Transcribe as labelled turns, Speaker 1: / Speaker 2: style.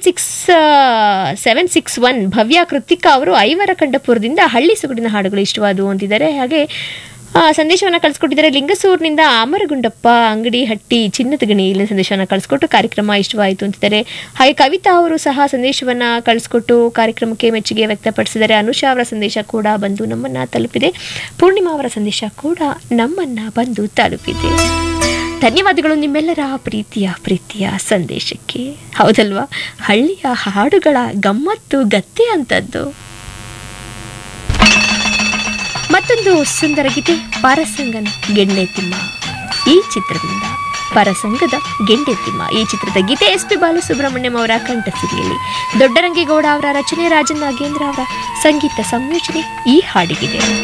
Speaker 1: six seven six one Bhavya Krithika ಅವರು ಐವರ ಕಂಡಪುರದಿಂದ ಹಳ್ಳಿ ಸುಗುಡಿನ ಹಾಡುಗಳು ಇಷ್ಟವಾದವು ಅಂತಿದ್ದಾರೆ ಹಾಗೆ ಆ, ಸಂದೇಶವನ್ನ ಕಳಿಸ್ಕೊಟ್ಟಿದ್ದಾರೆ ಲಿಂಗಸೂರಿನಿಂದ ಅಮರಗುಂಡಪ್ಪ ಅಂಗಡಿ ಹಟ್ಟಿ ಚಿನ್ನದ ಗಣಿ ಇಲ್ಲಿ ಸಂದೇಶವನ್ನ ಕಳಿಸ್ಕೊಟ್ಟು ಕಾರ್ಯಕ್ರಮ ಇಷ್ಟವಾಯಿತು ಅಂತಿದ್ದಾರೆ ಹಾಗೆ ಕವಿತಾ ಅವರು ಸಹ ಸಂದೇಶವನ್ನ ಕಳಿಸ್ಕೊಟ್ಟು ಕಾರ್ಯಕ್ರಮಕ್ಕೆ ಮೆಚ್ಚುಗೆ ವ್ಯಕ್ತಪಡಿಸಿದ್ದಾರೆ ಅನುಷಾ ಅವರ ಸಂದೇಶ ಕೂಡ ಬಂದು ನಮ್ಮನ್ನ ತಲುಪಿದೆ ಪೂರ್ಣಿಮಾ ಅವರ ಸಂದೇಶ ಕೂಡ ನಮ್ಮನ್ನ ಬಂದು ತಲುಪಿದೆ ಧನ್ಯವಾದಗಳು ನಿಮ್ಮೆಲ್ಲರ ಪ್ರೀತಿಯ ಪ್ರೀತಿಯ ಸಂದೇಶಕ್ಕೆ ಹೌದಲ್ವಾ ಹಳ್ಳಿಯ ಹಾಡುಗಳ ಗಮ್ಮತ್ತು ಗತ್ತೆ ಅಂತದ್ದು ಮತ್ತೊಂದು ಸುಂದರ ಗೀತೆ ಪರಸಂಗನ ಗೆಂಡೆ ತಿಮ್ಮ ಈ ಚಿತ್ರದಿಂದ ಪರಸಂಗದ ಗೆಂಡೆ ತಿಮ್ಮ ಈ ಚಿತ್ರದ ಗೀತೆ ಎಸ್ ಪಿ ಬಾಲಸುಬ್ರಹ್ಮಣ್ಯಂ ಅವರ ಕಂಠಸಿರಿಯಲ್ಲಿ ದೊಡ್ಡರಂಗೇಗೌಡ ಅವರ ರಚನೆ ರಾಜನ್ ನಾಗೇಂದ್ರ ಅವರ ಸಂಗೀತ ಸಂಯೋಜನೆ ಈ ಹಾಡಿಗಿದೆ